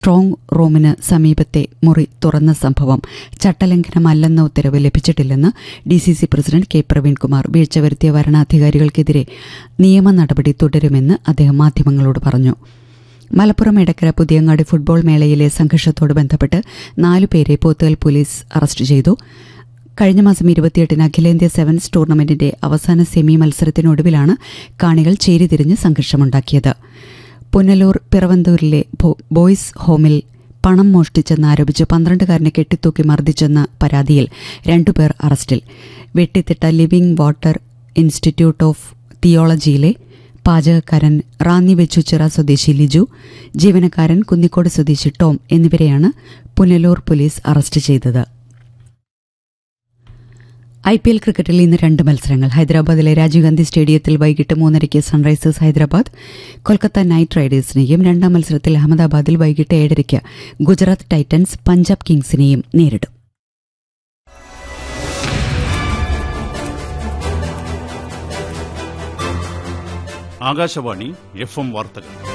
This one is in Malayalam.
സ്ട്രോങ് റൂമിന് സമീപത്തെ മുറി തുറന്ന സംഭവം ചട്ടലംഘനമല്ലെന്ന ഉത്തരവ് ലഭിച്ചിട്ടില്ലെന്ന് D C C president K Praveenkumar വീഴ്ച വരുത്തിയ വരണാധികാരികൾക്കെതിരെ നിയമ നടപടി തുടരുമെന്ന് അദ്ദേഹം മാധ്യമങ്ങളോട് പറഞ്ഞു മലപ്പുറം എടക്കര പുതിയങ്ങാടി ഫുട്ബോൾ മേളയിലെ സംഘർഷത്തോട് ബന്ധപ്പെട്ട് നാലുപേരെ പോത്തുകൽ പോലീസ് അറസ്റ്റ് ചെയ്തു കഴിഞ്ഞ മാസം ഇരുപത്തിയെട്ടിന് അഖിലേന്ത്യാ സെവൻസ് ടൂർണമെന്റിന്റെ അവസാന സെമി മത്സരത്തിനൊടുവിലാണ് കാണികൾ ചേരിതിരിഞ്ഞ് സംഘർഷമുണ്ടാക്കിയത് പുനലൂർ പിറവന്തൂരിലെ ബോ- ബോയ്സ് ഹോമിൽ പണം മോഷ്ടിച്ചെന്നാരോപിച്ച് പന്ത്രണ്ടുകാരനെ കെട്ടിത്തൂക്കി മർദ്ദിച്ചെന്ന പരാതിയിൽ രണ്ടുപേർ അറസ്റ്റിൽ Vettithitta living water institute of തിയോളജിയിലെ പാചകക്കാരൻ റാന്നി വെച്ചുച്ചിറ സ്വദേശി ലിജു ജീവനക്കാരൻ കുന്നിക്കോട് സ്വദേശി ടോം എന്നിവരെയാണ് പുനലൂർ പോലീസ് അറസ്റ്റ് ചെയ്തത് ഐ പി എൽ ക്രിക്കറ്റിൽ ഇന്ന് രണ്ട് മത്സരങ്ങൾ ഹൈദരാബാദിലെ രാജീവ് ഗാന്ധി സ്റ്റേഡിയത്തിൽ വൈകിട്ട് മൂന്നരയ്ക്ക് സൺറൈസേഴ്സ് ഹൈദരാബാദ് കൊൽക്കത്ത നൈറ്റ് റൈഡേഴ്സിനെയും രണ്ടാം മത്സരത്തിൽ അഹമ്മദാബാദിൽ വൈകിട്ട് ഏഴരയ്ക്ക് ഗുജറാത്ത് ടൈറ്റൻസ് പഞ്ചാബ് കിങ്സിനെയും നേരിടും ആകാശവാണി എഫ് എം വാർത്തകൾ